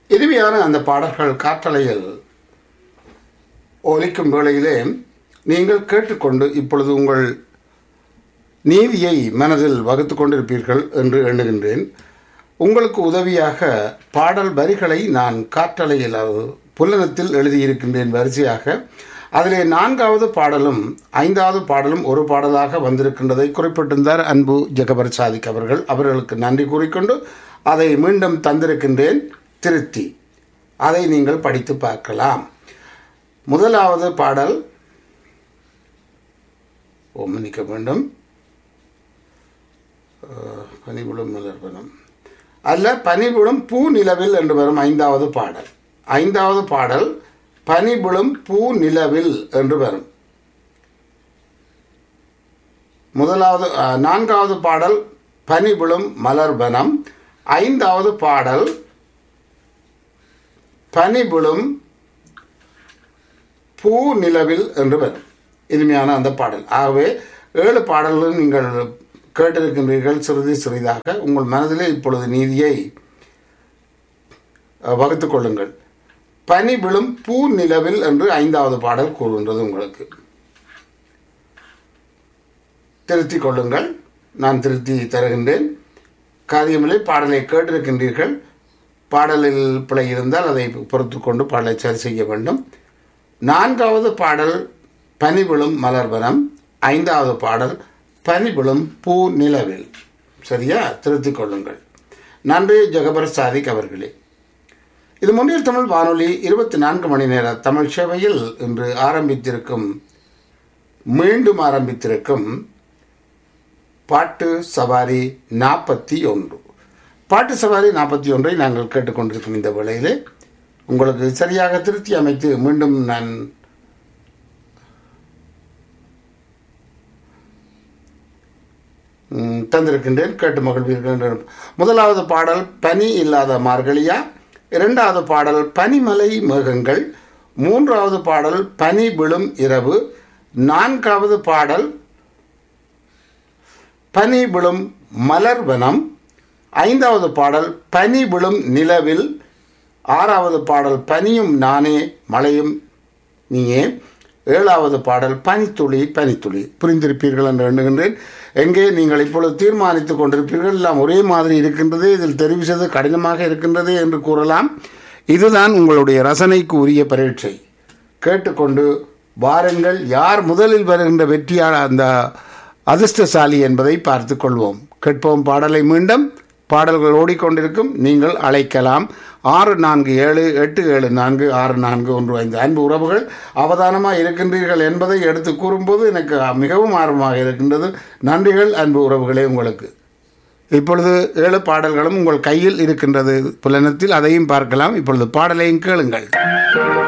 இனிமையான அந்த பாடல்கள் காற்றலையில் ஒலிக்கும் வேளையிலே நீங்கள் கேட்டுக்கொண்டு இப்பொழுது உங்கள் நீதியை மனதில் வகுத்து கொண்டிருப்பீர்கள் என்று எண்ணுகின்றேன் உங்களுக்கு உதவியாக பாடல் வரிகளை நான் காற்றலையில் அது புல்லகத்தில் எழுதியிருக்கின்றேன் வரிசையாக அதிலே நான்காவது பாடலும் ஐந்தாவது பாடலும் ஒரு பாடலாக வந்திருக்கின்றதை குறிப்பிட்டிருந்தார் அன்பு ஜெகபர் சாதிக் அவர்கள் அவர்களுக்கு நன்றி கூறிக்கொண்டு அதை மீண்டும் தந்திருக்கின்றேன் திருத்தி அதை நீங்கள் படித்து பார்க்கலாம் முதலாவது பாடல் ஓ மன்னிக்க வேண்டும் அஹ், பனிபுலம் மலர்வனம் அல்ல பனிபுலம் பூ நிலவில் என்று வரும் ஐந்தாவது பாடல் ஐந்தாவது பாடல் பனிபுலம் பூ நிலவில் என்று வரும் முதலாவது அஹ், நான்காவது பாடல் பனிபுலம் மலர்வனம் ஐந்தாவது பாடல் பனிபுலும் பூ நிலவில் என்று வரும் இனிமையான அந்த பாடல் ஆகவே ஏழு பாடல்களும் நீங்கள் கேட்டிருக்கின்றீர்கள் சிறிது சிறிதாக உங்கள் மனதிலே இப்பொழுது நீதியை அஹ், வகுத்துக் கொள்ளுங்கள் பனி விழும் பூ நிலவில் என்று ஐந்தாவது பாடல் கூறுகின்றது உங்களுக்கு திருத்திக் கொள்ளுங்கள் நான் திருத்தி தருகின்றேன் காரியமில்லை பாடலை கேட்டிருக்கின்றீர்கள் பாடலில் பிழை இருந்தால் அதை பொறுத்து கொண்டு பாடலை சரி செய்ய வேண்டும் நான்காவது பாடல் பனிவிழும் மலர்வனம் ஐந்தாவது பாடல் பனிவிழும் பூ நிலவில் சரியா திருத்திக் கொள்ளுங்கள் நன்றி ஜெகபர் சாதிக் அவர்களே இது முன்னில் தமிழ் வானொலி இருபத்தி நான்கு மணி நேர தமிழ் சேவையில் இன்று ஆரம்பித்திருக்கும் மீண்டும் ஆரம்பித்திருக்கும் பாட்டு சவாரி நாற்பத்தி ஒன்று பாட்டு சவாரி நாற்பத்தி ஒன்றை நாங்கள் கேட்டுக்கொண்டிருக்கும் இந்த வேளையிலே உங்களுக்கு சரியாக திருத்தி அமைத்து மீண்டும் நான் ம், தந்திருக்கின்றேன் கேட்டு மகிழ்வீர்கள் என்று முதலாவது பாடல் பனி இல்லாத மார்கழியா இரண்டாவது பாடல் பனிமலை மேகங்கள் மூன்றாவது பாடல் பனி விழும் இரவு நான்காவது பாடல் பனி விழும் மலர்வனம் ஐந்தாவது பாடல் பனி விழும் நிலவில் ஆறாவது பாடல் பனியும் நானே மழையும் நீயே ஏழாவது பாடல் பனித்துளி பனித்துளி புரிந்திருப்பீர்கள் என்று எண்ணுகின்றேன் எங்கே நீங்கள் இப்பொழுது தீர்மானித்துக் கொண்டிருப்பீர்கள் எல்லாம் ஒரே மாதிரி இருக்கின்றது இதில் தெரிவு செய்து கடினமாக இருக்கின்றது என்று கூறலாம் இதுதான் உங்களுடைய ரசனைக்கு உரிய பரீட்சை கேட்டுக்கொண்டு வாருங்கள் யார் முதலில் வருகின்ற வெற்றியாளர் அந்த அதிர்ஷ்டசாலி என்பதை பார்த்து கொள்வோம் கேட்போம் பாடலை மீண்டும் பாடல்கள் ஓடிக்கொண்டிருக்கும் நீங்கள் அழைக்கலாம் ஆறு நான்கு ஏழு எட்டு ஏழு நான்கு ஆறு நான்கு ஒன்று ஐந்து அன்பு உறவுகள் அவதானமாக இருக்கின்றீர்கள் என்பதை எடுத்து கூறும்போது எனக்கு மிகவும் ஆர்வமாக இருக்கின்றது நன்றிகள் அன்பு உறவுகளே உங்களுக்கு இப்பொழுது ஏழு பாடல்களும் உங்கள் கையில் இருக்கின்றது புலனத்தில் அதையும் பார்க்கலாம் இப்பொழுது பாடலையும் கேளுங்கள்